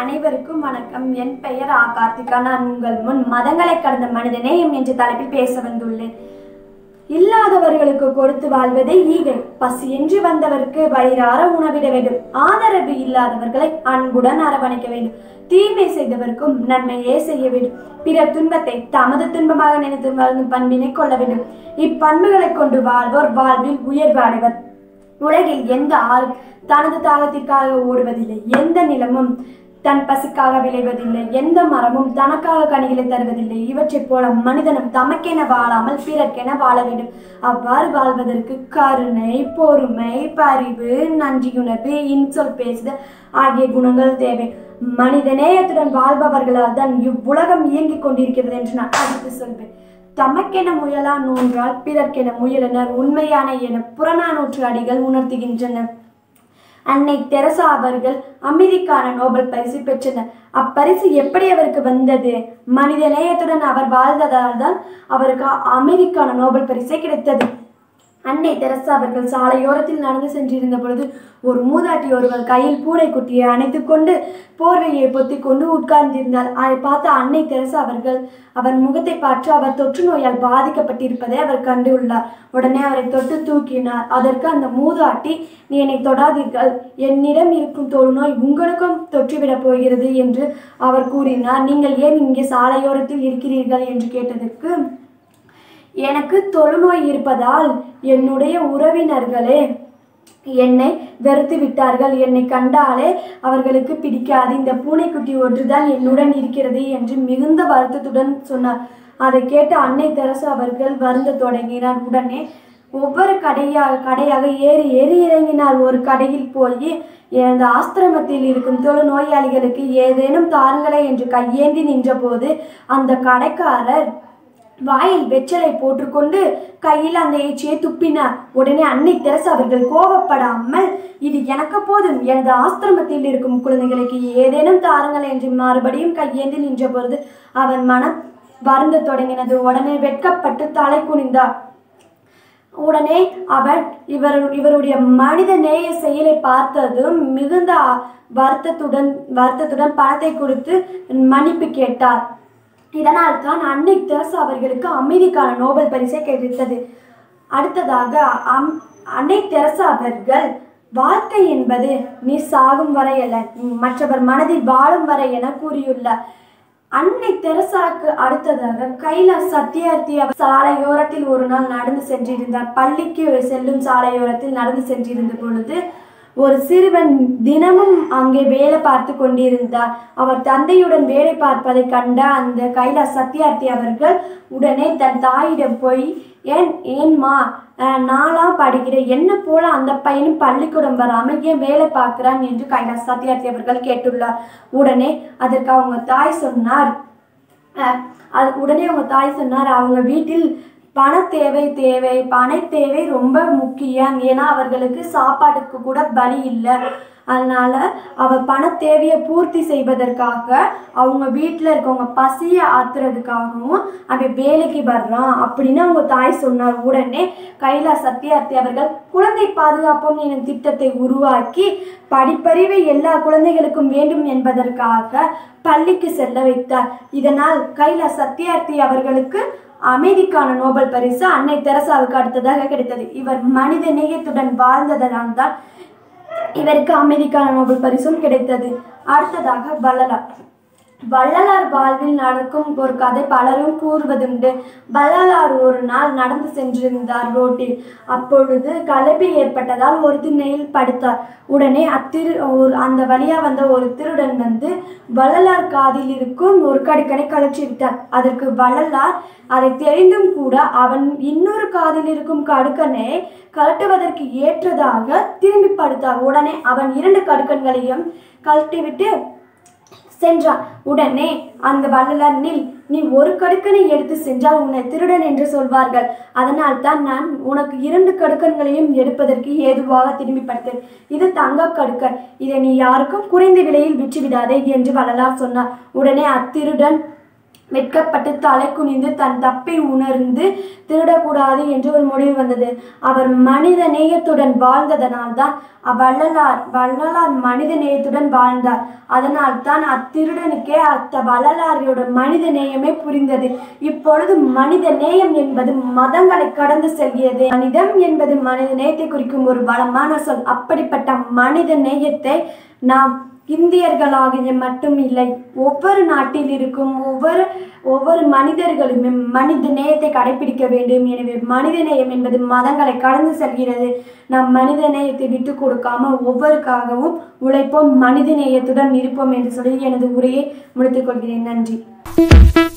அனைவருக்கும் வணக்கம் என் பெயர் ஆ கார்த்திகா நான் உங்கள் முன் மதங்களை கடந்த மனிதநேயம் என்ற தலைப்பில் பேச வந்துள்ளேன் இல்லாதவர்களுக்கு கொடுத்து வாழ்வதே ஈகை பசியின்றி வந்தவருக்கு வயிறார உணவிட வேண்டும் ஆதரவு இல்லாதவர்களை அன்புடன் அரவணைக்க வேண்டும் தீமை செய்தவருக்கும் நன்மையே செய்ய வேண்டும் பிறர் துன்பத்தை தமது துன்பமாக நினைத்து வாழ்ந்தும் பண்பினை கொள்ள வேண்டும் இப்பண்புகளை கொண்டு வாழ்வோர் வாழ்வில் உயர்வு அடைவர் உலகில் எந்த ஆளும் தனது தாகத்திற்காக ஓடுவதில்லை எந்த நிலமும் தன் பசிக்காக விளைவதில்லை எந்த மரமும் தனக்காக கனிகளை தருவதில்லை இவற்றைப் போல மனிதனும் தமக்கென வாழாமல் பிறர்க்கென வாழ வேண்டும் அவ்வாறு வாழ்வதற்கு கருணை பொறுமை பரிவு நன்றியுணர்வு இன்சொல் பேசுதல் ஆகிய குணங்கள் தேவை மனிதநேயத்துடன் வாழ்பவர்களால் தான் இவ்வுலகம் இயங்கிக் கொண்டிருக்கிறது என்று நான் அடுத்து சொல்வேன் தமக்கென முயலா நூன்றால் பிறர்க்கென முயலனர் உண்மையான என புறநானூற்று அடிகள் உணர்த்துகின்றன அன்னை தெரசா அவர்கள் அமைதிக்கான நோபல் பரிசு பெற்றனர் அப்பரிசு எப்படி அவருக்கு வந்தது மனித நேயத்துடன் அவர் வாழ்ந்ததால் தான் அவருக்கு அமைதிக்கான நோபல் பரிசு கிடைத்தது அன்னை தெரசா அவர்கள் சாலையோரத்தில் நடந்து சென்றிருந்த பொழுது ஒரு மூதாட்டி ஒருவர் கையில் பூனைக்குட்டியை அணைத்துக் கொண்டு போர்வையை பொத்திக் கொண்டு உட்கார்ந்திருந்தார் அதை பார்த்த அன்னை தெரசா அவர்கள் அவர் முகத்தை பார்த்து அவர் தொற்று நோயால் பாதிக்கப்பட்டிருப்பதை அவர் கண்டுள்ளார் உடனே அவரை தொட்டு தூக்கினார் அதற்கு அந்த மூதாட்டி நீ என்னை தொடாதீர்கள் என்னிடம் இருக்கும் தொழுநோய் உங்களுக்கும் தொற்றிவிடப் போகிறது என்று அவர் கூறினார் நீங்கள் ஏன் இங்கே சாலையோரத்தில் இருக்கிறீர்கள் என்று கேட்டதற்கு எனக்கு தொழுநோய் இருப்பதால் என்னுடைய உறவினர்களே என்னை வெறுத்து விட்டார்கள் என்னை கண்டாலே அவர்களுக்கு பிடிக்காது இந்த பூனைக்குட்டி ஒன்றுதான் என்னுடன் இருக்கிறது என்று மிகுந்த வருத்தத்துடன் சொன்னார் அதை கேட்ட அன்னை தெரசு அவர்கள் வருந்த தொடங்கினார் உடனே ஒவ்வொரு கடையாக கடையாக ஏறி ஏறி இறங்கினார் ஒரு கடையில் போய் எனது ஆசிரமத்தில் இருக்கும் தொழு நோயாளிகளுக்கு ஏதேனும் தாருங்களே என்று கையேந்தி நின்றபோது அந்த கடைக்காரர் வாயில் வெற்றலை போட்டுக்கொண்டு கையில் அந்த எச்சியை துப்பினார் உடனே அன்னை தெரசு அவர்கள் கோபப்படாமல் இது எனக்கு போதும் எனது ஆசிரமத்தில் இருக்கும் குழந்தைகளுக்கு ஏதேனும் தாருங்கள் என்று மறுபடியும் கையேந்தி நின்ற பொழுது அவன் மனம் வருந்த தொடங்கினது உடனே வெட்கப்பட்டு தலை குனிந்தார் உடனே அவர் இவர் இவருடைய மனித நேய செயலை பார்த்ததும் மிகுந்த வருத்தத்துடன் வருத்தத்துடன் பணத்தை கொடுத்து மன்னிப்பு கேட்டார் இதனால் தான் அன்னை தெரசா அவர்களுக்கு அமைதிக்கான நோபல் பரிசை கிடைத்தது அடுத்ததாக அம் அன்னை தெரசா அவர்கள் வாழ்க்கை என்பது நீ சாகும் வரை அல்ல மற்றவர் மனதில் வாழும் வரை என கூறியுள்ளார் அன்னை தெரசாக்கு அடுத்ததாக கைலாஸ் சத்தியார்த்தி அவர் சாலையோரத்தில் ஒரு நாள் நடந்து சென்றிருந்தார் பள்ளிக்கு செல்லும் சாலையோரத்தில் நடந்து சென்றிருந்த பொழுது ஒரு சிறுவன் தினமும் அங்கே வேலை பார்த்து கொண்டிருந்தார் அவர் தந்தையுடன் வேலை பார்ப்பதை கண்ட அந்த கைலாஸ் சத்தியார்த்தி அவர்கள் உடனே தன் தாயிடம் போய் ஏன் ஏன்மா நாளாம் படிக்கிறேன் என்ன போல அந்த பையனும் பள்ளிக்கூடம் வராமல் ஏன் வேலை பார்க்கிறான் என்று கைலாஸ் சத்தியார்த்தி அவர்கள் கேட்டுள்ளார் உடனே அதற்கு அவங்க தாய் சொன்னார் அஹ், அது உடனே அவங்க தாய் சொன்னார் அவங்க வீட்டில் பண தேவை தேவை பண தேவை ரொம்ப முக்கியம் ஏன்னா அவர்களுக்கு சாப்பாட்டுக்கு கூட பலி இல்லை அதனால அவர் பண தேவையை பூர்த்தி செய்வதற்காக அவங்க வீட்டில் இருக்கவங்க பசியை ஆத்துறதுக்காகவும் அவன் வேலைக்கு வர்றான் அப்படின்னு அவங்க தாய் சொன்னார் உடனே கைலாஸ் சத்யார்த்தி அவர்கள் குழந்தை பாதுகாப்போம் எனும் திட்டத்தை உருவாக்கி படிப்பறிவை எல்லா குழந்தைகளுக்கும் வேண்டும் என்பதற்காக பள்ளிக்கு செல்ல வைத்தார் இதனால் கைலாஸ் சத்யார்த்தி அவர்களுக்கு அமைதிக்கான நோபல் பரிசு அன்னை தெரசாவுக்கு அடுத்ததாக கிடைத்தது இவர் மனித நேயத்துடன் வாழ்ந்ததனால் தான் இவருக்கு அமைதிக்கான நோபல் பரிசும் கிடைத்தது அடுத்ததாக வள்ளலார் வள்ளலார் வாழ்வில் நடக்கும் ஒரு கதை பலரும் கூறுவதுண்டு வள்ளலார் ஒரு நாள் நடந்து சென்றிருந்தார் ரோட்டில் அப்பொழுது களைப்பு ஏற்பட்டதால் ஒரு திண்ணையில் படுத்தார் உடனே அத்திரு ஒரு அந்த வழியா வந்த ஒரு திருடன் வந்து வள்ளலார் காதில் இருக்கும் ஒரு கடுக்கனை கழற்றி விட்டார் அதற்கு வள்ளலார் அதை தெரிந்தும் கூட அவன் இன்னொரு காதில் இருக்கும் கடுக்கனை கழட்டுவதற்கு ஏற்றதாக திரும்பி படுத்தார் உடனே அவன் இரண்டு கடுக்கன்களையும் கழட்டிவிட்டு சென்றான் உடனே அந்த வள்ளலார் நில் நீ ஒரு கடுக்கனை எடுத்து சென்றால் உன்னை திருடன் என்று சொல்வார்கள் அதனால் தான் நான் உனக்கு இரண்டு கடுக்கன்களையும் எடுப்பதற்கு ஏதுவாக திரும்பி படுத்தேன் இது தங்க கடுக்கன் இதை நீ யாருக்கும் குறைந்த விலையில் விற்றுவிடாதே என்று வள்ளலார் சொன்னார் உடனே அத்திருடன் வெட்கப்பட்டு தலை குனிந்து தன் தப்பை உணர்ந்து திருடக்கூடாது என்று ஒரு முடிவு வந்தது அவர் மனித நேயத்துடன் வாழ்ந்ததனால் தான் வள்ளலார் வள்ளலார் மனித நேயத்துடன் வாழ்ந்தார் அதனால் தான் அத்திருடனுக்கே அத்த வள்ளலாரியோட மனித நேயமே புரிந்தது இப்பொழுது மனித நேயம் என்பது மதங்களை கடந்து செல்கிறது மனிதம் என்பது மனித நேயத்தை குறிக்கும் ஒரு வளமான சொல் அப்படிப்பட்ட மனித நேயத்தை நாம் இந்தியர்களாகிய மட்டும் இல்லை ஒவ்வொரு நாட்டில் இருக்கும் ஒவ்வொரு ஒவ்வொரு மனிதர்களுமே மனித நேயத்தை கடைபிடிக்க வேண்டும் எனவே மனித நேயம் என்பது மதங்களை கடந்து செல்கிறது நாம் மனித நேயத்தை விட்டு கொடுக்காம ஒவ்வொருக்காகவும் உழைப்போம் மனித நேயத்துடன் இருப்போம் என்று சொல்லி எனது உரையை முடித்துக் கொள்கிறேன் நன்றி